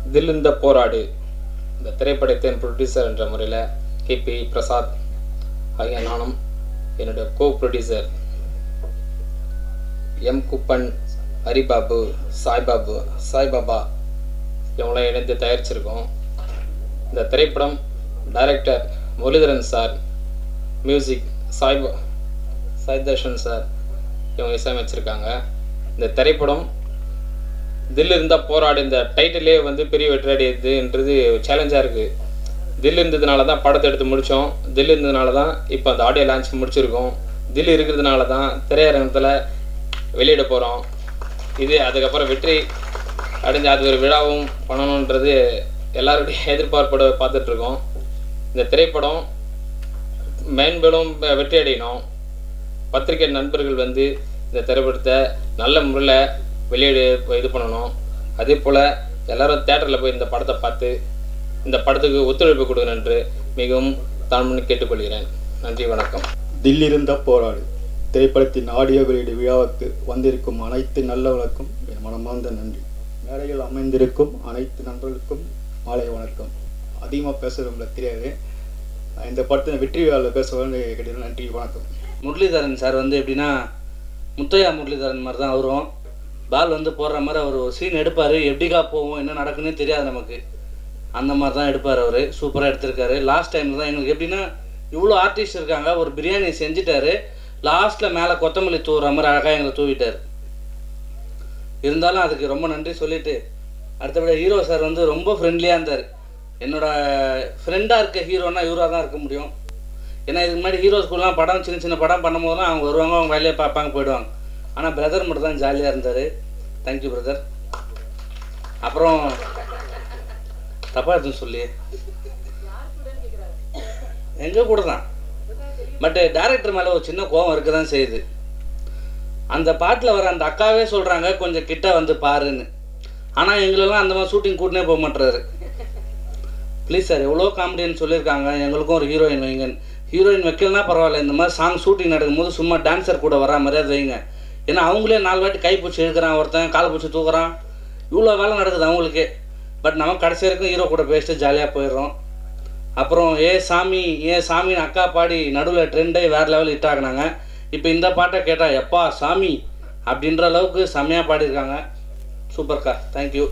தில்லிருந்த போராடு இந்த திரைப்படத்தின் ப்ரொடியூசர் என்ற முறையில் கேபி பிரசாத் ஆகிய நானும் என்னுடைய co producer M Kuppan Haribabu Saibabu Saibaba இவங்களாம் இணைந்து தயாரிச்சிருக்கோம் இந்த திரைப்படம் director Muralidharan sir music Sai Sai Darshan sir இவங்க இசையமைச்சிருக்காங்க இந்த திரைப்படம் தில் இருந்தால் போராடு இந்த டைட்டிலே வந்து பெரிய வெற்றி அடையுதுன்றது சேலஞ்சாக இருக்குது தில் இருந்ததுனால தான் படத்தை எடுத்து முடித்தோம் தில் இருந்ததுனால தான் இப்போ அந்த ஆடியோ லான்ச் முடிச்சிருக்கோம் தில் இருக்கிறதுனால தான் திரையரங்கத்தில் வெளியிட போகிறோம் இது அதுக்கப்புறம் வெற்றி அடைஞ்சு அது ஒரு விழாவும் பண்ணணுன்றது எல்லாருடைய எதிர்பார்ப்போட பார்த்துட்ருக்கோம் இந்த திரைப்படம் மேன்படும் வெற்றி அடையணும் பத்திரிகை நண்பர்கள் வந்து இந்த திரைப்படத்தை நல்ல முறையில் வெளியிடு இது பண்ணணும் அதே போல் எல்லாரும் தேட்டரில் போய் இந்த படத்தை பார்த்து இந்த படத்துக்கு ஒத்துழைப்பு கொடுக்கணும் என்று மிகவும் தாழ்மையை கேட்டுக்கொள்கிறேன் நன்றி வணக்கம் தில்லிருந்த போராடு திரைப்படத்தின் ஆடியோ வெளியீடு விழாவுக்கு வந்திருக்கும் அனைத்து நல்லவர்களுக்கும் என் மனமார்ந்த நன்றி மேடையில் அமைந்திருக்கும் அனைத்து நண்பர்களுக்கும் மாலை வணக்கம் அதிகமாக பேசுகிறவங்கள தெரியாது இந்த படத்தின் வெற்றி விழாவில் பேசுவேன்னு கேட்டீங்கன்னா நன்றி வணக்கம் முரளிதரன் சார் வந்து எப்படின்னா முத்தையா முரளிதரன் மாதிரி தான் அவரும் பால் வந்து போடுற மாதிரி அவர் ஒரு சீன் எடுப்பார் எப்படிக்கா போவோம் என்ன நடக்குன்னே தெரியாது நமக்கு அந்த மாதிரி தான் எடுப்பார் அவர் சூப்பராக எடுத்திருக்காரு லாஸ்ட் டைமில் தான் எங்களுக்கு எப்படின்னா இவ்வளோ ஆர்டிஸ்ட் இருக்காங்க ஒரு பிரியாணி செஞ்சுட்டாரு லாஸ்ட்டில் மேலே கொத்தமல்லி தூவுற மாதிரி அழகாக எங்களை தூவிட்டார் இருந்தாலும் அதுக்கு ரொம்ப நன்றி சொல்லிட்டு அடுத்தபடி ஹீரோ சார் வந்து ரொம்ப ஃப்ரெண்ட்லியாக இருந்தார் என்னோட ஃப்ரெண்டாக இருக்க ஹீரோனா இவராக தான் இருக்க முடியும் ஏன்னா இதுக்கு முன்னாடி ஹீரோ ஸ்கூல்லாம் படம் சின்ன சின்ன படம் பண்ணும்போதெல்லாம் அவங்க வருவாங்க அவங்க வேலையை பார்ப்பாங்க போயிடுவாங்க ஆனால் பிரதர் மட்டும் தான் ஜாலியாக இருந்தார் தேங்க்யூ பிரதர் அப்புறம் தப்பா எதுவும் சொல்லி எங்கள் கூட தான் பட்டு டேரக்டர் மேலே ஒரு சின்ன கோவம் இருக்க தான் செய்யுது அந்த பாட்டில் வர அந்த அக்காவே சொல்கிறாங்க கொஞ்சம் கிட்ட வந்து பாருன்னு ஆனால் எங்களெல்லாம் அந்த மாதிரி ஷூட்டிங் கூட்டினே போக மாட்டுறாரு ப்ளீஸ் சார் எவ்வளோ காமெடின்னு சொல்லியிருக்காங்க எங்களுக்கும் ஒரு ஹீரோயின் வைங்க ஹீரோயின் வைக்கலனா பரவாயில்ல இந்த மாதிரி சாங் ஷூட்டிங் நடக்கும்போது சும்மா டான்ஸர் கூட வரா மாதிரியே அதை வைங்க ஏன்னா அவங்களே நாலு வாட்டி கை பிடிச்சி இழுக்கிறான் ஒருத்தன் காலை பிடிச்சி தூக்குறான் இவ்வளோ வேலை நடக்குது அவங்களுக்கே பட் நம்ம கடைசி வரைக்கும் ஹீரோ கூட பேசிட்டு ஜாலியாக போயிடுறோம் அப்புறம் ஏ சாமி ஏ சாமின்னு அக்கா பாடி நடுவில் ட்ரெண்டே வேறு லெவல் ஹிட் ஆகினாங்க இப்போ இந்த பாட்டை கேட்டால் எப்பா சாமி அப்படின்ற அளவுக்கு செம்மையாக பாடியிருக்காங்க சூப்பர்க்கா தேங்க்யூ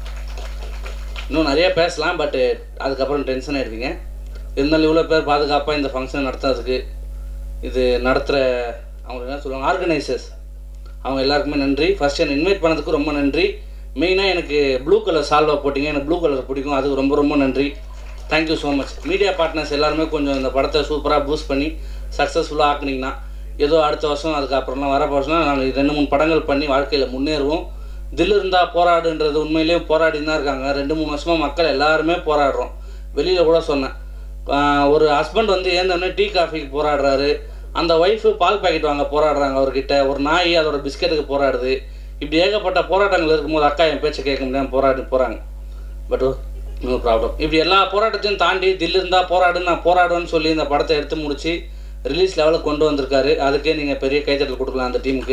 இன்னும் நிறைய பேசலாம் பட்டு அதுக்கப்புறம் டென்ஷன் ஆயிடுவீங்க இருந்தாலும் இவ்வளோ பேர் பாதுகாப்பாக இந்த ஃபங்க்ஷன் நடத்துறதுக்கு இது நடத்துகிற அவங்க என்ன சொல்லுவாங்க ஆர்கனைசர்ஸ் அவங்க எல்லாருக்குமே நன்றி ஃபஸ்ட் என்னை இன்வைட் பண்ணதுக்கு ரொம்ப நன்றி மெயினாக எனக்கு ப்ளூ கலர் சால்வா போட்டிங்க எனக்கு ப்ளூ கலர் பிடிக்கும் அதுக்கு ரொம்ப ரொம்ப நன்றி thank you so much media partners எல்லாருமே கொஞ்சம் இந்த படத்தை சூப்பராக பூஸ்ட் பண்ணி சக்ஸஸ்ஃபுல்லாக ஆக்குனீங்கன்னா ஏதோ அடுத்த வருஷம் அதுக்கப்புறம்லாம் வர வருஷம் நாங்கள் ரெண்டு மூணு படங்கள் பண்ணி வாழ்க்கையில் முன்னேறுவோம் தில் இருந்தால் போராடுன்றது உண்மையிலேயே போராடி தான் இருக்காங்க ரெண்டு மூணு வருஷமாக மக்கள் எல்லாருமே போராடுறோம் வெளியில் கூட சொன்னேன் ஆஹ் ஒரு ஹஸ்பண்ட் வந்து ஏந்தோடனே டீ காஃபிக்கு போராடுறாரு அந்த ஒய்ஃபு பால் பாக்கெட் வாங்க போராடுறாங்க அவர்கிட்ட ஒரு நாய் அதோட பிஸ்கெட்டுக்கு போராடுது இப்படி ஏகப்பட்ட போராட்டங்கள் இருக்கும்போது அக்கா என் பேச்சை கேட்க முடியாமல் போராடி போகிறாங்க பட் நோ ப்ராப்ளம் இப்படி எல்லா போராட்டத்தையும் தாண்டி தில் இருந்தால் போராடு நான் போராடுவேன்னு சொல்லி இந்த படத்தை எடுத்து முடிச்சு ரிலீஸ் லெவலுக்கு கொண்டு வந்திருக்காரு அதுக்கே நீங்கள் பெரிய கைத்தட்டல் கொடுக்கலாம் அந்த டீமுக்கு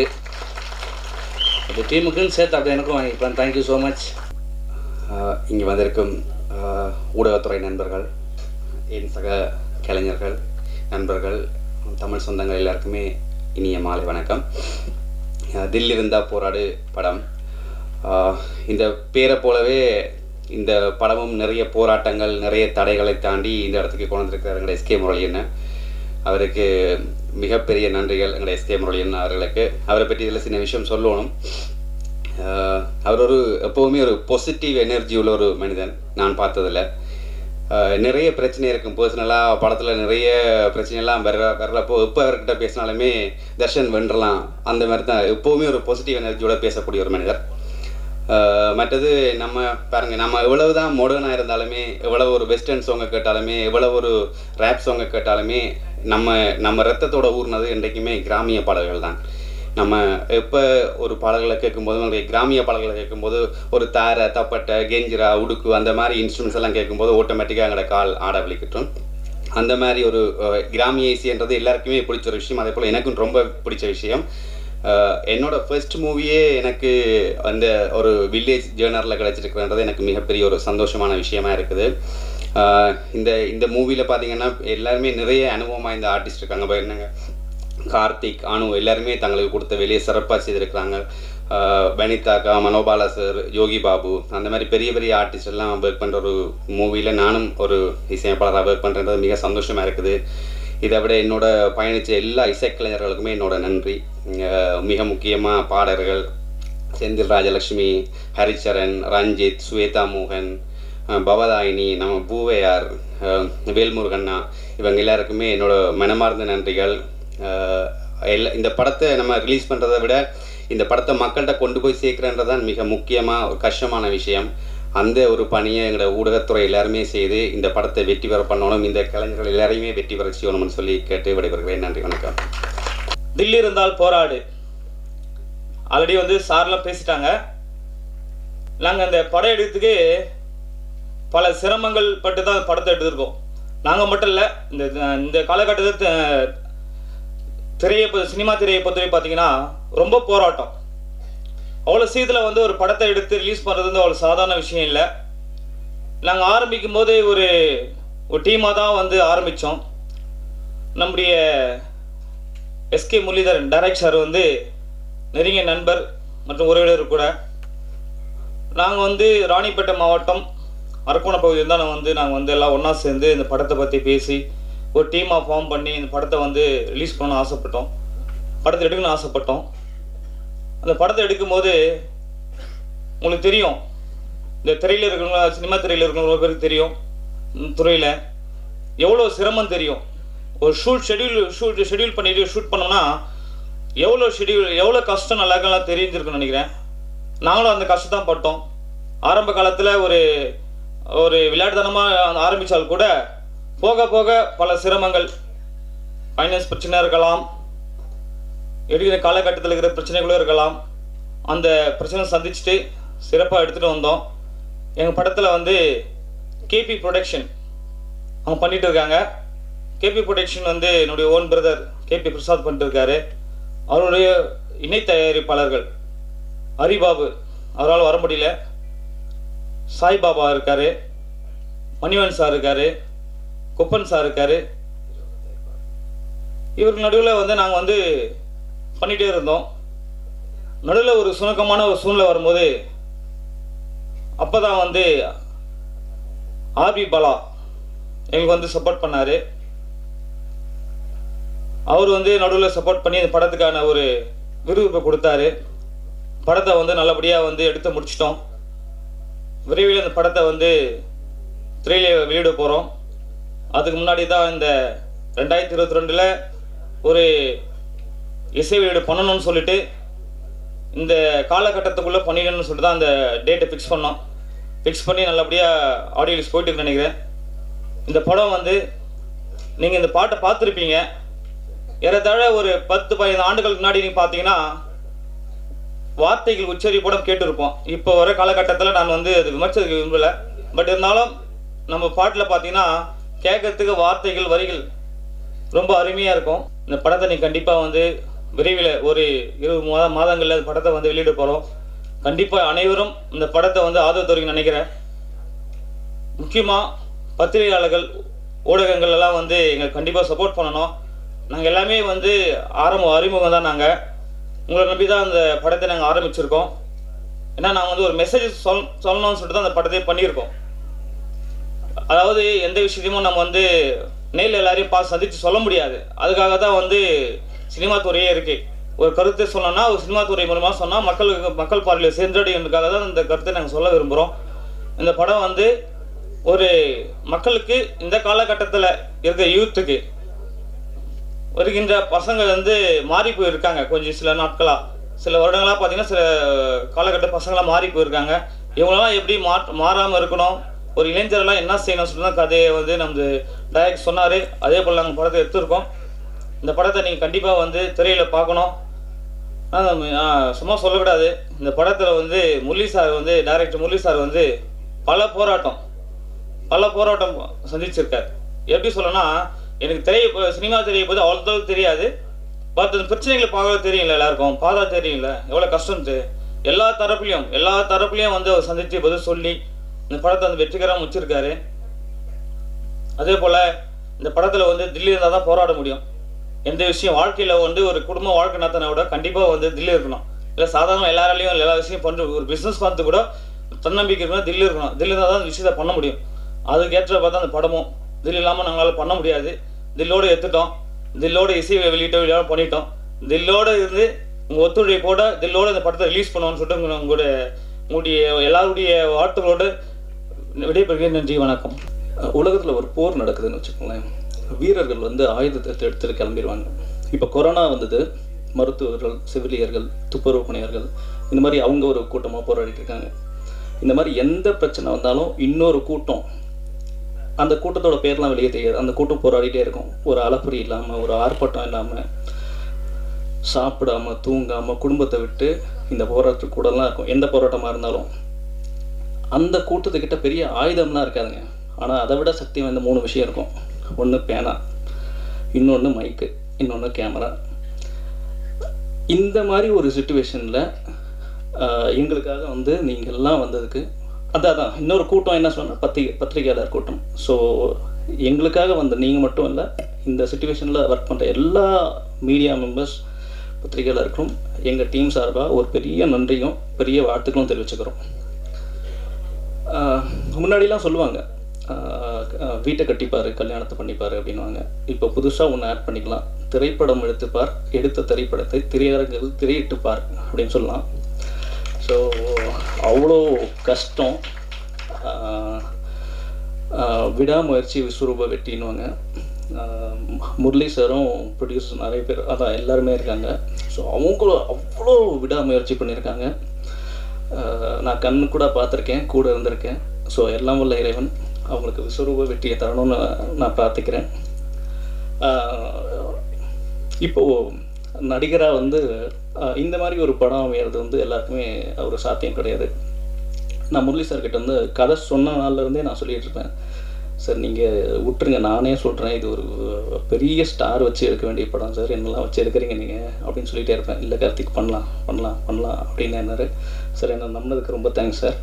இந்த டீமுக்குன்னு சேர்த்து அப்படியே எனக்கும் வாங்கிப்பேன் தேங்க்யூ ஸோ மச் இங்கே வந்திருக்கும் ஆஹ், ஊடகத்துறை நண்பர்கள் என் சக கலைஞர்கள் நண்பர்கள் தமிழ் சொந்தங்கள் எல்லாருக்குமே இனிய மாலை வணக்கம் ஆஹ், தில் இருந்தா போராடு படம் ஆஹ், இந்த பேரை போலவே இந்த படமும் நிறைய போராட்டங்கள் நிறைய தடைகளை தாண்டி இந்த இடத்துக்கு கொண்டு வந்திருக்கிறார் எங்களுடைய எஸ்கே முரளியன் அவருக்கு மிகப்பெரிய நன்றிகள் எங்களுடைய எஸ்கே முரளியன் அவர்களுக்கு அவரை பற்றி இதில் சின்ன விஷயம் சொல்லணும் ஆஹ் அவர் ஒரு எப்போவுமே ஒரு பாசிட்டிவ் எனர்ஜி உள்ள ஒரு மனிதன் நான் பார்த்ததில் நிறைய பிரச்சனை இருக்கும் பர்சனலாக படத்தில் நிறைய பிரச்சனைலாம் வர்ற வர்றப்போ எப்போ அவர்கிட்ட பேசினாலுமே தர்ஷன் வென்றலாம் அந்த மாதிரி தான் எப்போவுமே ஒரு பாசிட்டிவ் எனர்ஜியோட பேசக்கூடிய ஒரு மனிதர் ஆஹ் மற்றது நம்ம பாருங்க நம்ம எவ்வளவு தான் மாடர்னாக இருந்தாலுமே எவ்வளவு ஒரு வெஸ்டர்ன் சாங்கை கேட்டாலுமே எவ்வளவு ஒரு ரேப் சாங்கை கேட்டாலுமே நம்ம நம்ம ரத்தத்தோட ஊர்னது என்றைக்குமே கிராமிய பாடல்கள் தான் நம்ம எப்போ ஒரு பாடல்களை கேட்கும்போது நம்மளுடைய கிராமிய பாடல்களை கேட்கும்போது ஒரு தாரை தப்பட்டை கெஞ்சிரா உடுக்கு அந்த மாதிரி இன்ஸ்ட்ருமெண்ட்ஸ் எல்லாம் கேட்கும்போது ஆட்டோமேட்டிக்காக எங்களோட கால் ஆட வலிக்கட்டும் அந்த மாதிரி ஒரு அஹ், கிராமிய இசைன்றது எல்லாருக்குமே பிடிச்ச ஒரு விஷயம் அதே போல் எனக்கும் ரொம்ப பிடிச்ச விஷயம் அஹ் என்னோட ஃபர்ஸ்ட் மூவியே எனக்கு அந்த ஒரு வில்லேஜ் ஜேர்னரில் கிடச்சிருக்குன்றது எனக்கு மிகப்பெரிய ஒரு சந்தோஷமான விஷயமா இருக்குது அஹ் இந்த இந்த மூவியில் பார்த்தீங்கன்னா எல்லாருமே நிறைய அனுபவம் வாய்ந்த ஆர்டிஸ்ட் இருக்காங்க இப்போ என்னங்க கார்த்திக் அனு எல்லாருமே தங்களுக்கு கொடுத்த வெளியே சிறப்பாக செய்திருக்கிறாங்க ஆஹ் வனிதாக்கா மனோபாலா சார் யோகி பாபு அந்த மாதிரி பெரிய பெரிய ஆர்டிஸ்ட் எல்லாம் ஒர்க் பண்ணுற ஒரு மூவியில் நானும் ஒரு இசையமைப்பாளராக ஒர்க் பண்ணுறது மிக சந்தோஷமாக இருக்குது இதை விட என்னோட பயணித்த எல்லா இசைக்கலைஞர்களுக்குமே என்னோட நன்றி ஆஹ் மிக முக்கியமாக பாடகர்கள் செந்தில் ராஜலக்ஷ்மி ஹரிச்சரன் ரஞ்சித் ஸ்வேதா மோகன் அஹ் பவதாயினி நம்ம பூவையார் அஹ் வேல்முருகண்ணா இவங்க எல்லாருக்குமே என்னோட மனமார்ந்த நன்றிகள் அஹ் எல்லா இந்த படத்தை நம்ம ரிலீஸ் பண்ணுறதை விட இந்த படத்தை மக்கள்கிட்ட கொண்டு போய் சேர்க்குறன்றது தான் மிக முக்கியமாக ஒரு கஷ்டமான விஷயம் அந்த ஒரு பணியை எங்களோட ஊடகத்துறை எல்லாருமே செய்து இந்த படத்தை வெற்றி பெற பண்ணணும் இந்த கலைஞர்கள் எல்லாரையுமே வெற்றி பெற செய்யணும்னு சொல்லி கேட்டு விடைபெறுகிறேன் நன்றி வணக்கம் தில்லி இருந்தால் போராடு ஆல்ரெடி வந்து சார்லாம் பேசிட்டாங்க நாங்கள் அந்த படம் எடுக்கிறதுக்கு பல சிரமங்கள் பட்டு தான் படத்தை எடுத்திருக்கோம் நாங்கள் மட்டும் இல்லை இந்த இந்த காலகட்டத்தில் த- திரையை பொ- சினிமா திரையை பொறுத்தவரை பார்த்தீங்கன்னா ரொம்ப போராட்டம் அவ்வளோ சீக்கிரத்தில் வந்து ஒரு படத்தை எடுத்து ரிலீஸ் பண்ணுறது வந்து அவ்வளோ சாதாரண விஷயம் இல்லை நாங்கள் ஆரம்பிக்கும் போதே ஒரு ஒரு டீமாக தான் வந்து ஆரம்பித்தோம் நம்முடைய எஸ்கே முரளிதரன் டைரக்ட் சார் வந்து நெருங்கிய நண்பர் மற்றும் உறவினர் கூட நாங்கள் வந்து ராணிப்பேட்டை மாவட்டம் அரக்கோணம் பகுதியில் தான் நாங்கள் வந்து நாங்கள் வந்து எல்லாம் ஒன்றா சேர்ந்து இந்த படத்தை பற்றி பேசி ஒரு டீமாக ஃபார்ம் பண்ணி இந்த படத்தை வந்து ரிலீஸ் பண்ணணும்னு ஆசைப்பட்டோம் படத்தை எடுக்கணும்னு ஆசைப்பட்டோம் அந்த படத்தை எடுக்கும்போது உங்களுக்கு தெரியும் இந்த திரையில் இருக்கிறவங்க சினிமா திரையில் இருக்கிறவங்க பேருக்கு தெரியும் துறையில் எவ்வளோ சிரமம் தெரியும் ஒரு ஷூட் ஷெட்யூல் ஷூட் ஷெட்யூல் பண்ணிட்டு ஷூட் பண்ணோம்னா எவ்வளோ ஷெட்யூல் எவ்வளோ கஷ்டம் நல்லாக்கெல்லாம் தெரிஞ்சிருக்குன்னு நினைக்கிறேன் நாங்களும் அந்த கஷ்டம் தான் பட்டோம் ஆரம்ப காலத்தில் ஒரு ஒரு விளையாட்டுத்தனமாக ஆரம்பித்தால் கூட போக போக பல சிரமங்கள் ஃபைனான்ஸ் பிரச்சனை இருக்கலாம் எடுக்கிற காலகட்டத்தில் இருக்கிற பிரச்சனைகளும் இருக்கலாம் அந்த பிரச்சனை சந்திச்சுட்டு சிறப்பாக எடுத்துகிட்டு வந்தோம் எங்கள் படத்தில் வந்து கேபி ப்ரொடக்ஷன் அவங்க பண்ணிட்டு இருக்காங்க கேபி ப்ரொடக்ஷன் வந்து என்னுடைய ஓன் பிரதர் கேபி பிரசாத் பண்ணிட்டு இருக்காரு அவருடைய இணை தயாரிப்பாளர்கள் ஹரிபாபு அவரால் வர முடியல சாய்பாபா இருக்காரு மணிவன் சார் இருக்காரு குப்பன் சார் இருக்காரு இவருக்கு நடுவில் வந்து நாங்கள் வந்து பண்ணிகிட்டே இருந்தோம் நடுவில் ஒரு சுணக்கமான ஒரு சூழ்நிலை வரும்போது அப்போ தான் வந்து ஆர்பி பலா எங்களுக்கு வந்து சப்போர்ட் பண்ணார் அவர் வந்து நடுவில் சப்போர்ட் பண்ணி இந்த படத்துக்கான ஒரு விருப்பை கொடுத்தாரு படத்தை வந்து நல்லபடியாக வந்து எடுத்து முடிச்சிட்டோம் விரைவில் இந்த படத்தை வந்து திரையில வெளியிட போகிறோம் அதுக்கு முன்னாடி தான் இந்த ரெண்டாயிரத்தி இருபத்தி ரெண்டில் ஒரு இசை வெளியீடு பண்ணணும்னு சொல்லிட்டு இந்த காலகட்டத்துக்குள்ளே பண்ணிடணும்னு சொல்லிட்டு தான் அந்த டேட்டை ஃபிக்ஸ் பண்ணோம் ஃபிக்ஸ் பண்ணி நல்லபடியாக ஆடியோ ரிலீஸ் போயிட்டு இருக்குன்னு நினைக்கிறேன் இந்த படம் வந்து நீங்கள் இந்த பாட்டை பார்த்துருப்பீங்க ஏறத்தாழ ஒரு பத்து பதினைந்து ஆண்டுகளுக்கு முன்னாடி நீங்கள் பார்த்தீங்கன்னா வார்த்தைகள் உச்சரிப்போட கேட்டிருப்போம் இப்போ வர காலகட்டத்தில் நான் வந்து அது விமர்சிக்க விரும்பலை பட் இருந்தாலும் நம்ம பாட்டில் பார்த்தீங்கன்னா கேட்கறதுக்கு வார்த்தைகள் வரிகள் ரொம்ப அருமையாக இருக்கும் இந்த படத்தை நீ கண்டிப்பாக வந்து விரைவில் ஒரு இருபது மாத மாதங்களில் இந்த படத்தை வந்து வெளியிட போகிறோம் கண்டிப்பாக அனைவரும் இந்த படத்தை வந்து ஆதரவு தருவீங்கன்னு நினைக்கிறேன் முக்கியமாக பத்திரிகையாளர்கள் ஊடகங்கள் எல்லாம் வந்து எங்களுக்கு கண்டிப்பாக சப்போர்ட் பண்ணணும் நாங்கள் எல்லாமே வந்து ஆரம்ப அறிமுகம் தான் நாங்கள் உங்களை நம்பி தான் அந்த படத்தை நாங்கள் ஆரம்பிச்சிருக்கோம் ஏன்னா நாங்கள் வந்து ஒரு மெசேஜ் சொல் சொல்லணும்னு சொல்லிட்டு தான் அந்த படத்தை பண்ணியிருக்கோம் அதாவது எந்த விஷயத்தையும் நம்ம வந்து நேரில் எல்லாரையும் பார்த்து சந்தித்து சொல்ல முடியாது அதுக்காக தான் வந்து சினிமா துறையே இருக்குது ஒரு கருத்தை சொல்லணும்னா ஒரு சினிமா துறை மூலமாக சொன்னால் மக்களுக்கு மக்கள் பார்வையில் சென்றடைகிறதுக்காக தான் இந்த கருத்தை நாங்கள் சொல்ல விரும்புகிறோம் இந்த படம் வந்து ஒரு மக்களுக்கு இந்த காலகட்டத்தில் இருக்கிற யூத்துக்கு வருகின்ற பசங்க வந்து மாறி போயிருக்காங்க கொஞ்சம் சில நாட்களாக சில வருடங்களாக பார்த்தீங்கன்னா சில காலகட்ட பசங்களாம் மாறி போயிருக்காங்க இவங்களெல்லாம் எப்படி மா மாறாமல் இருக்கணும் ஒரு இளைஞரெல்லாம் என்ன செய்யணும் சொல்லி தான் கதையை வந்து நமது டைரக்ட் சொன்னார் அதே போல் நாங்கள் படத்தை எடுத்திருக்கோம் இந்த படத்தை நீங்கள் கண்டிப்பாக வந்து திரையில் பார்க்கணும் ஆனால் நான் சும்மா சொல்லக்கூடாது இந்த படத்தில் வந்து முரளி சார் வந்து டைரக்டர் முரளி சார் வந்து பல போராட்டம் பல போராட்டம் சந்திச்சிருக்கார் எப்படி சொல்லணும்னா எனக்கு திரையை ப- சினிமா திரையை பற்றி அவ்வளோ தெரியாது பார்த்து இந்த பிரச்சனைகளை பார்க்க தெரியல எல்லாருக்கும் பார்த்தா தெரியல எவ்வளோ கஷ்டம்ட்டு எல்லா தரப்புலையும் எல்லா தரப்புலையும் வந்து அவர் சந்தித்து பதில் சொல்லி இந்த படத்தை வந்து வெற்றிகரமாக முடிச்சிருக்காரு அதே போல் இந்த படத்தில் வந்து தில்லி இருந்தால் தான் போராட முடியும் எந்த விஷயம் வாழ்க்கையில் வந்து ஒரு குடும்ப வாழ்க்கை நடத்தினா கூட கண்டிப்பாக வந்து தில்லி இருக்கணும் இல்லை சாதாரண எல்லாராலையும் எல்லா விஷயம் பண்ணுற ஒரு பிஸ்னஸ் பார்த்து கூட தன்னம்பிக்கை இருக்கணும் தில்லி இருக்கணும் தில்லி இருந்தால் தான் இந்த விஷயத்தை பண்ண முடியும் அதுக்கேற்ற பார்த்தா அந்த படமும் தில்லி இல்லாமல் நம்மளால் பண்ண முடியாது தில்லோடு எடுத்துட்டோம் தில்லோட இசை வெளியிட்ட வெளியாக பண்ணிட்டோம் தில்லோட இருந்து உங்கள் ஒத்துழைப்போட தில்லோட இந்த படத்தை ரிலீஸ் பண்ணுவோம்னு சொல்லிட்டு உங்க- உங்களுடைய உங்களுடைய எல்லாருடைய வாழ்த்துக்களோடு விடைபெறுகிறேன் நன்றி வணக்கம் உலகத்தில் ஒரு போர் நடக்குதுன்னு வச்சுக்கோங்களேன் வீரர்கள் வந்து ஆயுதத்தை எடுத்து- எடுத்துட்டு கிளம்பிடுவாங்க இப்போ கொரோனா வந்தது மருத்துவர்கள் செவிலியர்கள் துப்புரவு பணியாளர்கள் இந்த மாதிரி அவங்க ஒரு கூட்டமாக போராடிட்டு இருக்காங்க இந்த மாதிரி எந்த பிரச்சனை வந்தாலும் இன்னொரு கூட்டம் அந்த கூட்டத்தோட பேர்லாம் வெளியே தெரியாது அந்த கூட்டம் போராடிட்டே இருக்கும் ஒரு அலப்பறி இல்லாமல் ஒரு ஆர்ப்பாட்டம் இல்லாமல் சாப்பிடாம தூங்காம குடும்பத்தை விட்டு இந்த போராட்டத்து கூடலாம் இருக்கும் எந்த போராட்டமாக இருந்தாலும் அந்த கூட்டத்துக்கிட்ட பெரிய ஆயுதம்லாம் இருக்காதுங்க ஆனால் அதை விட சக்தி வாய்ந்த மூணு விஷயம் இருக்கும் ஒன்று பேனா இன்னொன்று மைக்கு இன்னொன்று கேமரா இந்த மாதிரி ஒரு சுச்சுவேஷனில் எங்களுக்காக வந்து நீங்கள் எல்லாம் வந்ததுக்கு அதான் அதான் இன்னொரு கூட்டம் என்ன சொன்னால் பத்திரிகை பத்திரிகையாளர் கூட்டம் ஸோ எங்களுக்காக வந்த நீங்கள் மட்டும் இல்லை இந்த சுச்சுவேஷனில் ஒர்க் பண்ணுற எல்லா மீடியா மெம்பர்ஸ் பத்திரிகையாளருக்கும் எங்கள் டீம் சார்பாக ஒரு பெரிய நன்றியும் பெரிய வாழ்த்துக்களும் தெரிவிச்சுக்கிறோம் ஆஹ் முன்னாடிலாம் சொல்லுவாங்க ஆஹ் ஆஹ் வீட்டை கட்டிப்பார் கல்யாணத்தை பண்ணிப்பார் அப்படின்வாங்க இப்போ புதுசாக ஒன்று ஆட் பண்ணிக்கலாம் திரைப்படம் எடுத்துப்பார் எடுத்த திரைப்படத்தை திரையரங்கில் திரையிட்டுப்பார் அப்படின்னு சொல்லலாம் ஸோ அவ்வளோ கஷ்டம் ஆஹ் ஆஹ் விடாமுயற்சி விஸ்வரூப வெட்டின்னுவாங்க ஆஹ் முரளி சாரும் ப்ரொடியூசர் நிறைய பேர் அதான் எல்லாருமே இருக்காங்க ஸோ அவங்களும் அவ்வளோ விடாமுயற்சி பண்ணியிருக்காங்க ஆஹ் நான் கண்ணு கூட பார்த்துருக்கேன் கூட இருந்திருக்கேன் ஸோ எல்லாம் வல்ல இறைவன் அவங்களுக்கு விஸ்வரூப வெற்றியை தரணும்னு நான் பிரார்த்திக்கிறேன் ஆஹ் இப்போ நடிகராக வந்து ஆஹ் இந்த மாதிரி ஒரு படம் அமையிறது வந்து எல்லாருக்குமே ஒரு சாத்தியம் கிடையாது நான் முரளி சார் கிட்ட வந்து கதை சொன்ன நாள்ல இருந்தே நான் சொல்லிட்டு இருப்பேன் சார் நீங்கள் விட்டுருங்க நானே சொல்கிறேன் இது ஒரு பெரிய ஸ்டார் வச்சு எடுக்க வேண்டிய படம் சார் என்னெல்லாம் வச்சு எடுக்கிறீங்க நீங்கள் அப்படின்னு சொல்லிட்டே இருப்பேன் இல்லை கார்த்திக் பண்ணலாம் பண்ணலாம் பண்ணலாம் அப்படின்னு என்னாரு சார் என்ன நம்பினதுக்கு ரொம்ப தேங்க்ஸ் சார்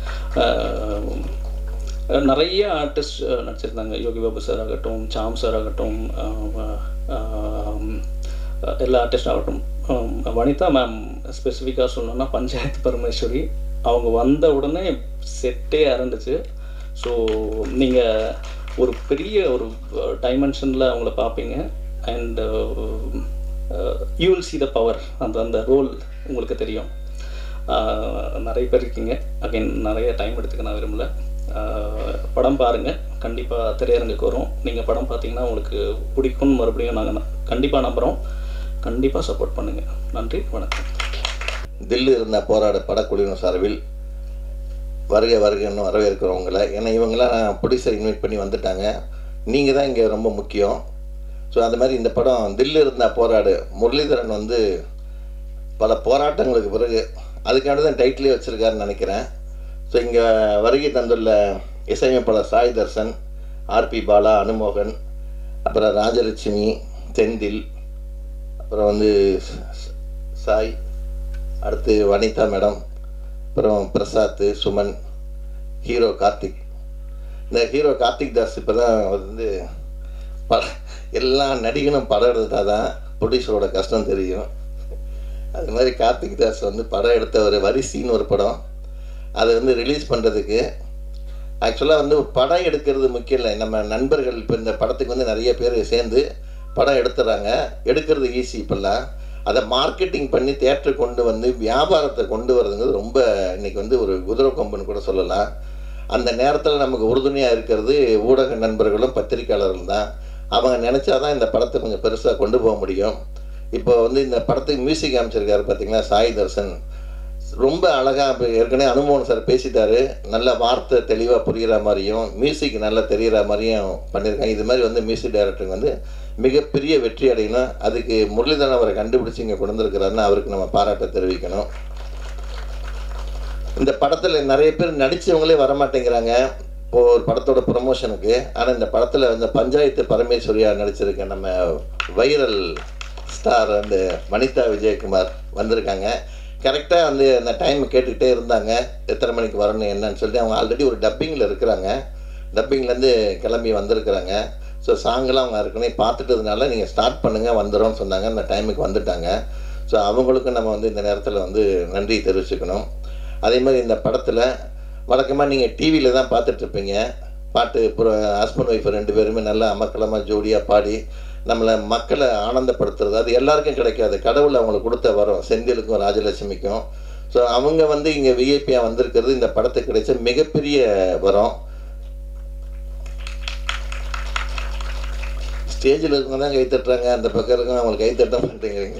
நிறைய ஆர்டிஸ்ட் நடிச்சிருந்தாங்க யோகி பாபு சார் ஆகட்டும் சாம் சார் ஆகட்டும் ஆஹ் ஆஹ் எல்லா ஆர்டிஸ்ட் ஆகட்டும் ஆஹ் வனிதா மேம் ஸ்பெசிஃபிக்காக சொல்லணும்னா பஞ்சாயத்து பரமேஸ்வரி அவங்க வந்த உடனே செட்டே அரண்டுச்சு ஸோ நீங்கள் ஒரு பெரிய ஒரு டைமென்ஷனில் அவங்கள பார்ப்பீங்க and you will see the power அந்த அந்த ரோல் உங்களுக்கு தெரியும் ஆஹ் நிறைய பேர் இருக்கீங்க அகைன் நிறைய டைம் எடுத்துக்க நான் விரும்பல ஆஹ் படம் பாருங்கள் கண்டிப்பாக திரையரங்குக்கு வரும் நீங்கள் படம் பார்த்தீங்கன்னா உங்களுக்கு பிடிக்கும்னு மறுபடியும் நாங்கள் கண்டிப்பாக நம்புகிறோம் கண்டிப்பாக சப்போர்ட் பண்ணுங்கள் நன்றி வணக்கம் தில்லு இருந்த போராட படக்குழுவினர் சார்பில் வருகை வருகைன்னு வரவேற்கிறோம் உங்களை ஏன்னா இவங்கெல்லாம் ப்ரொடியூசர் இன்வைட் பண்ணி வந்துட்டாங்க நீங்கள் தான் இங்கே ரொம்ப முக்கியம் ஸோ அந்த மாதிரி இந்த படம் தில்லு இருந்தா போராடு முரளிதரன் வந்து பல போராட்டங்களுக்கு பிறகு அதுக்காண்டி தான் டைட்டிலே வச்சுருக்காருன்னு நினைக்கிறேன் ஸோ இங்கே வருகை தந்துள்ள இசையமைப்பாளர் சாய் தர்சன் ஆர்பி பாலா அனுமோகன் அப்புறம் ராஜலட்சுமி செந்தில் அப்புறம் வந்து ச- ச- சாய் அடுத்து வனிதா மேடம் அப்புறம் பிரசாத் சுமன் ஹீரோ கார்த்திக் இந்த ஹீரோ கார்த்திக் தாஸ் இப்போ தான் வந்து பட எல்லா நடிகனும் படம் எடுத்தால் தான் ப்ரொடியூசரோட கஷ்டம் தெரியும் அது மாதிரி கார்த்திக் தாஸ் வந்து படம் எடுத்த ஒரு வரிசின்னு ஒரு படம் அதை வந்து ரிலீஸ் பண்ணுறதுக்கு ஆக்சுவலாக வந்து படம் எடுக்கிறது முக்கியம் இல்லை நம்ம நண்பர்கள் இப்போ இந்த படத்துக்கு வந்து நிறைய பேர் சேர்ந்து படம் எடுத்துறாங்க எடுக்கிறது ஈஸி இப்போல்லாம் அதை மார்க்கெட்டிங் பண்ணி தேட்டருக்கு கொண்டு வந்து வியாபாரத்தை கொண்டு வரதுங்கிறது ரொம்ப இன்னைக்கு வந்து ஒரு குதிரை கொம்புன்னு கூட சொல்லலாம் அந்த நேரத்தில் நமக்கு உறுதுணையாக இருக்கிறது ஊடக நண்பர்களும் பத்திரிக்கையாளர்களும் தான் அவங்க நினச்சாதான் இந்த படத்தை கொஞ்சம் பெருசாக கொண்டு போக முடியும் இப்போ வந்து இந்த படத்துக்கு மியூசிக் அமைச்சிருக்காரு பார்த்தீங்கன்னா சாய் தர்சன் ரொம்ப அழகாக ஏற்கனவே அனுமோகன் சார் பேசிட்டாரு நல்ல வார்த்தை தெளிவாக புரிகிற மாதிரியும் மியூசிக் நல்லா தெரிகிற மாதிரியும் பண்ணியிருக்காங்க இது மாதிரி வந்து மியூசிக் டைரக்டருக்கு வந்து மிகப்பெரிய வெற்றி அடையணும் அதுக்கு முரளிதரன் அவரை கண்டுபிடிச்சி இங்கே கொண்டு வந்திருக்கிறாருன்னு அவருக்கு நம்ம பாராட்ட தெரிவிக்கணும் இந்த படத்தில் நிறைய பேர் நடித்தவங்களே வரமாட்டேங்கிறாங்க இப்போ ஒரு படத்தோட ப்ரமோஷனுக்கு ஆனால் இந்த படத்தில் இந்த பஞ்சாயத்து பரமேஸ்வரியா நடிச்சிருக்க நம்ம வைரல் ஸ்டார் அந்த வனிதா விஜயகுமார் வந்திருக்காங்க கரெக்டாக வந்து அந்த டைம் கேட்டுக்கிட்டே இருந்தாங்க எத்தனை மணிக்கு வரணும் என்னன்னு சொல்லிட்டு அவங்க ஆல்ரெடி ஒரு டப்பிங்கில் இருக்கிறாங்க டப்பிங்லேருந்து கிளம்பி வந்திருக்கிறாங்க ஸோ சாங்கெல்லாம் அவங்க ஏற்கனவே பார்த்துட்டதுனால நீங்கள் ஸ்டார்ட் பண்ணுங்கள் வந்துடும் சொன்னாங்க அந்த டைமுக்கு வந்துட்டாங்க ஸோ அவங்களுக்கும் நம்ம வந்து இந்த நேரத்தில் வந்து நன்றி தெரிவிச்சுக்கணும் அதே மாதிரி இந்த படத்தில் வழக்கமாக நீங்கள் டிவியில் தான் பார்த்துட்ருப்பீங்க பாட்டு அப்புறம் ஹஸ்பண்ட் ஒய்ஃப் ரெண்டு பேருமே நல்லா அமக்கலமாக ஜோடியாக பாடி நம்மளை மக்களை ஆனந்தப்படுத்துறது அது எல்லாருக்கும் கிடைக்காது கடவுள் அவங்களுக்கு கொடுத்த வரம் செந்திலுக்கும் ராஜலட்சுமிக்கும் ஸோ அவங்க வந்து இங்கே விஐபியாக வந்திருக்கிறது இந்த படத்துக்கு கிடைச்ச மிகப்பெரிய வரம் ஸ்டேஜில் இருக்கவங்க தான் கை தட்டுறாங்க அந்த பக்கம் இருக்கவங்க அவங்களுக்கு கை தட்ட மாட்டேங்கிறீங்க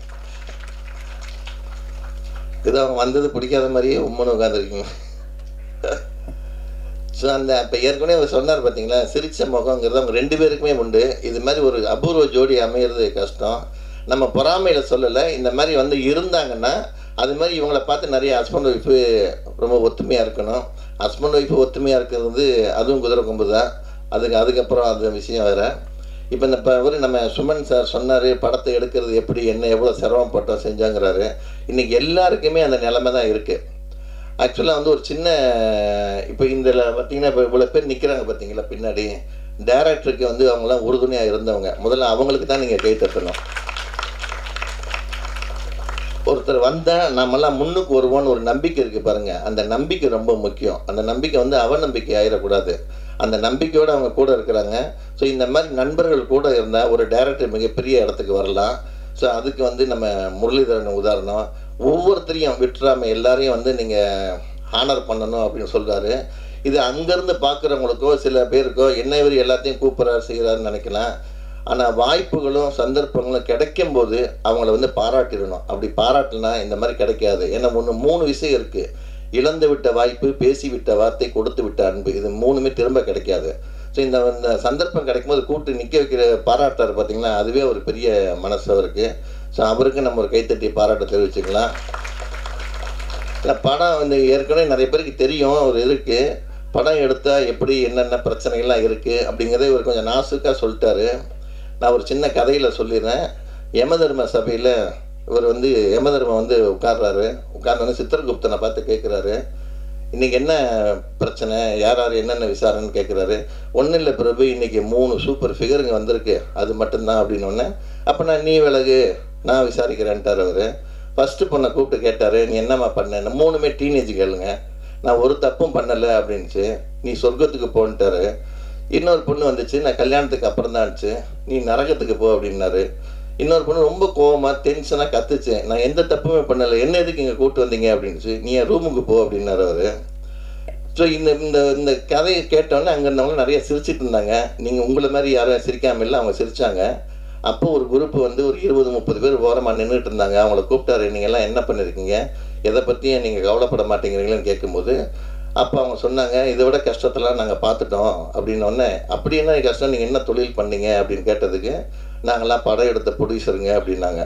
இது அவங்க வந்தது பிடிக்காத மாதிரியே உம்மன்னு உட்காந்துருக்கீங்க ஸோ அந்த இப்போ ஏற்கனவே அவர் சொன்னார் பார்த்தீங்களா சிரிச்ச முகங்கிறது அவங்க ரெண்டு பேருக்குமே உண்டு இது மாதிரி ஒரு அபூர்வ ஜோடி அமையிறது கஷ்டம் நம்ம பொறாமையில் சொல்லலை இந்த மாதிரி வந்து இருந்தாங்கன்னா அது மாதிரி இவங்களை பார்த்து நிறைய ஹஸ்பண்ட் ஒய்ஃபு ரொம்ப ஒத்துமையாக இருக்கணும் ஹஸ்பண்ட் ஒய்ஃபு ஒத்துமையாக இருக்கிறது வந்து அதுவும் குதிரை கொம்பு தான் அதுக்கு அதுக்கப்புறம் அது விஷயம் வேறு இப்போ இந்த இப்போ இவர் நம்ம சுமன் சார் சொன்னார் படத்தை எடுக்கிறது எப்படி என்ன எவ்வளோ சிரமப்பட்டோம் செஞ்சாங்கிறாரு இன்றைக்கி எல்லாருக்குமே அந்த நிலைமை தான் இருக்குது ஆக்சுவலாக வந்து ஒரு சின்ன இப்போ இந்த பார்த்தீங்கன்னா இப்போ இவ்வளோ பேர் நிற்கிறாங்க பார்த்தீங்களா பின்னாடி டேரக்டருக்கு வந்து அவங்களாம் உறுதுணையாக இருந்தவங்க முதல்ல அவங்களுக்கு தான் நீங்கள் கை தட்டணும் ஒருத்தர் வந்தால் நம்மலாம் முன்னுக்கு வருவோன்னு ஒரு நம்பிக்கை இருக்குது பாருங்கள் அந்த நம்பிக்கை ரொம்ப முக்கியம் அந்த நம்பிக்கை வந்து அவநம்பிக்கை ஆயிடக்கூடாது அந்த நம்பிக்கையோடு அவங்க கூட இருக்கிறாங்க ஸோ இந்த மாதிரி நண்பர்கள் கூட இருந்தால் ஒரு டைரக்டர் மிகப்பெரிய இடத்துக்கு வரலாம் ஸோ அதுக்கு வந்து நம்ம முரளிதரன் உதாரணம் ஒவ்வொருத்தரையும் விட்டுறாம எல்லாரையும் வந்து நீங்கள் ஹானர் பண்ணணும் அப்படின்னு சொல்கிறாரு இது அங்கேருந்து பார்க்குறவங்களுக்கோ சில பேருக்கோ என்ன இவர் எல்லாத்தையும் கூப்பிட்றாரு செய்கிறாருன்னு நினைக்கலாம் ஆனால் வாய்ப்புகளும் சந்தர்ப்பங்களும் கிடைக்கும் போது அவங்கள வந்து பாராட்டிடணும் அப்படி பாராட்டினா இந்த மாதிரி கிடைக்காது ஏன்னா ஒன்று மூணு விஷயம் இருக்குது இழந்து விட்ட வாய்ப்பு பேசி விட்ட வார்த்தை கொடுத்து விட்ட அன்பு இது மூணுமே திரும்ப கிடைக்காது ஸோ இந்த இந்த சந்தர்ப்பம் கிடைக்கும்போது கூட்டு நிற்க வைக்கிற பாராட்டார் பார்த்தீங்கன்னா அதுவே ஒரு பெரிய மனசு அவருக்கு ஸோ அவருக்கு நம்ம ஒரு கைத்தட்டி பாராட்ட தெரிவிச்சுக்கலாம் இல்லை படம் வந்து ஏற்கனவே நிறைய பேருக்கு தெரியும் ஒரு இருக்குது படம் எடுத்தால் எப்படி என்னென்ன பிரச்சனைகள்லாம் இருக்குது அப்படிங்கிறத இவர் கொஞ்சம் நாசுக்காக சொல்லிட்டாரு நான் ஒரு சின்ன கதையில் சொல்லிடுறேன் யமதர்ம சபையில் இவர் வந்து யமதர்மம் வந்து உட்கார்றாரு உட்கார்ந்தோன்னே சித்திரகுப்தனை பார்த்து கேட்குறாரு இன்றைக்கி என்ன பிரச்சனை யார் யார் என்னென்ன விசாரணைன்னு கேட்குறாரு ஒன்றும் இல்லை பிரபு இன்றைக்கி மூணு சூப்பர் ஃபிகருங்க வந்திருக்கு அது மட்டும்தான் அப்படின்னு ஒன்று அப்போ நான் நீ விலகு நான் விசாரிக்கிறேன்ட்டார் அவர் ஃபஸ்ட்டு பொண்ணை கூப்பிட்டு கேட்டார் நீ என்னம்மா பண்ணேன்னு மூணுமே டீனேஜ் கேளுங்க நான் ஒரு தப்பும் பண்ணலை அப்படின்ச்சு நீ சொர்க்கத்துக்கு போன்ட்டாரு இன்னொரு பொண்ணு வந்துச்சு நான் கல்யாணத்துக்கு அப்புறம் தான் இருந்துச்சு நீ நரகத்துக்கு போ அப்படின்னாரு இன்னொரு பொண்ணு ரொம்ப கோவமாக டென்ஷனாக கத்துச்சு நான் எந்த தப்புமே பண்ணலை என்ன எதுக்கு இங்கே கூப்பிட்டு வந்தீங்க அப்படின்ச்சு நீ என் ரூமுக்கு போ அப்படின்னாரு அவர் ஸோ இந்த இந்த இந்த கதையை கேட்டோன்னே அங்கே இருந்தவங்க நிறைய சிரிச்சிட்டு இருந்தாங்க நீங்கள் உங்களை மாதிரி யாரும் சிரிக்காம இல்லை அவங்க சிரித்தாங்க அப்போ ஒரு குரூப் வந்து ஒரு இருபது முப்பது பேர் ஓரமாக நின்றுட்டு இருந்தாங்க அவங்கள கூப்பிட்டாரு நீங்கள் எல்லாம் என்ன பண்ணியிருக்கீங்க எதை பற்றியும் நீங்கள் கவலைப்பட மாட்டேங்கிறீங்களேன்னு கேட்கும்போது அப்போ அவங்க சொன்னாங்க இதை விட கஷ்டத்தெல்லாம் நாங்கள் பார்த்துட்டோம் அப்படின்னோடனே அப்படி என்ன கஷ்டம் நீங்கள் என்ன தொழில் பண்ணீங்க அப்படின்னு கேட்டதுக்கு நாங்கள்லாம் படம் எடுத்த ப்ரொடியூசருங்க அப்படின்னாங்க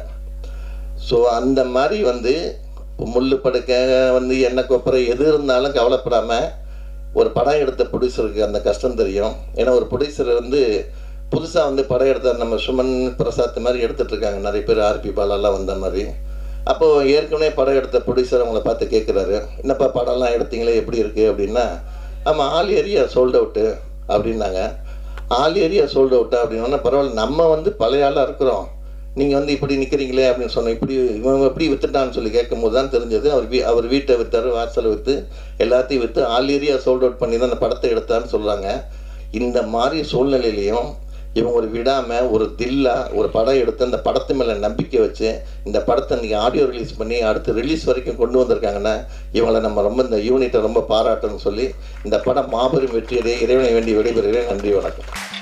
ஸோ அந்த மாதிரி வந்து முள்ளு படுக்க வந்து எண்ணெய் கொப்பரை எது இருந்தாலும் கவலைப்படாமல் ஒரு படம் எடுத்த ப்ரொடியூசருக்கு அந்த கஷ்டம் தெரியும் ஏன்னா ஒரு ப்ரொடியூசர் வந்து புதுசாக வந்து படம் எடுத்த நம்ம சுமன் பிரசாத் மாதிரி எடுத்துட்டு இருக்காங்க நிறைய பேர் ஆர்பி பாலாலாம் வந்த மாதிரி அப்போது ஏற்கனவே படம் எடுத்த ப்ரொடியூசர் அவங்கள பார்த்து கேட்குறாரு என்னப்பா படம்லாம் எடுத்தீங்களே எப்படி இருக்குது அப்படின்னா ஆமாம் ஆல் ஏரியா சோல்ட் அவுட்டு அப்படின்னாங்க ஆல் ஏரியா சோல்ட் அவுட்டா அப்படின்னா பரவாயில்ல நம்ம வந்து பழைய ஆளாக இருக்கிறோம் நீங்கள் வந்து இப்படி நிற்கிறீங்களே அப்படின்னு சொன்னோம் இப்படி இவன் எப்படி வித்துட்டான்னு சொல்லி கேட்கும்போது தான் தெரிஞ்சது அவர் வீ அவர் வீட்டை விற்றாரு வாசலை விற்று எல்லாத்தையும் விற்று ஆல் ஏரியா சோல்ட் அவுட் பண்ணி தான் அந்த படத்தை எடுத்தான்னு சொல்கிறாங்க இந்த மாதிரி சூழ்நிலையிலையும் இவங்க ஒரு விடாமல் ஒரு தில்லா ஒரு படம் எடுத்து அந்த படத்து மேலே நம்பிக்கை வச்சு இந்த படத்தை இன்றைக்கி ஆடியோ ரிலீஸ் பண்ணி அடுத்து ரிலீஸ் வரைக்கும் கொண்டு வந்திருக்காங்கன்னா இவங்களை நம்ம ரொம்ப இந்த யூனிட்டை ரொம்ப பாராட்டணும்னு சொல்லி இந்த படம் மாபெரும் வெற்றியடைய இறைவனை வேண்டி விடைபெறுகிறேன் நன்றி வணக்கம்